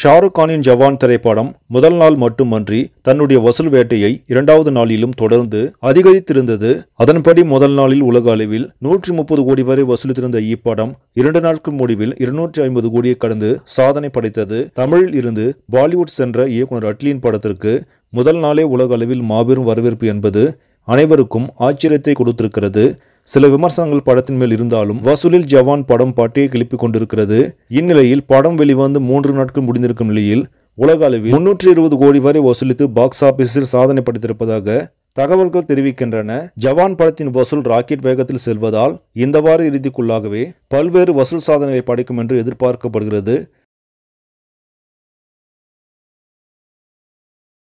ஷாருக் கானின் ஜவான் திரைப்படம் முதல் நாள் மட்டுமன்றி தன்னுடைய வசூல் வேட்டையை இரண்டாவது நாளிலும் தொடர்ந்து அதிகரித்திருந்தது அதன்படி முதல் நாளில் உலக அளவில் நூற்றி முப்பது கோடி வரை வசூலித்திருந்த இப்படம் இரண்டு நாட்கள் முடிவில் இருநூற்றி ஐம்பது கோடியை கடந்து சாதனை படைத்தது தமிழில் இருந்து பாலிவுட் சென்ற இயக்குனர் அட்லியின் படத்திற்கு முதல் நாளே உலக அளவில் மாபெரும் வரவேற்பு என்பது அனைவருக்கும் ஆச்சரியத்தை கொடுத்திருக்கிறது சில விமர்சனங்கள் படத்தின் மேல் இருந்தாலும் வசூலில் ஜவான் படம் பட்டையை கிளப்பிக் கொண்டிருக்கிறது இந்நிலையில் படம் வெளிவந்து மூன்று நாட்கள் முடிந்திருக்கும் நிலையில் உலக அளவில் முன்னூற்றி இருபது கோடி வரை வசூலித்து பாக்ஸ் ஆபீஸில் சாதனை படைத்திருப்பதாக தகவல்கள் தெரிவிக்கின்றன ஜவான் படத்தின் வசூல் ராக்கெட் வேகத்தில் செல்வதால் இந்த வார இறுதிக்குள்ளாகவே பல்வேறு வசூல் சாதனைகளை படைக்கும் என்று எதிர்பார்க்கப்படுகிறது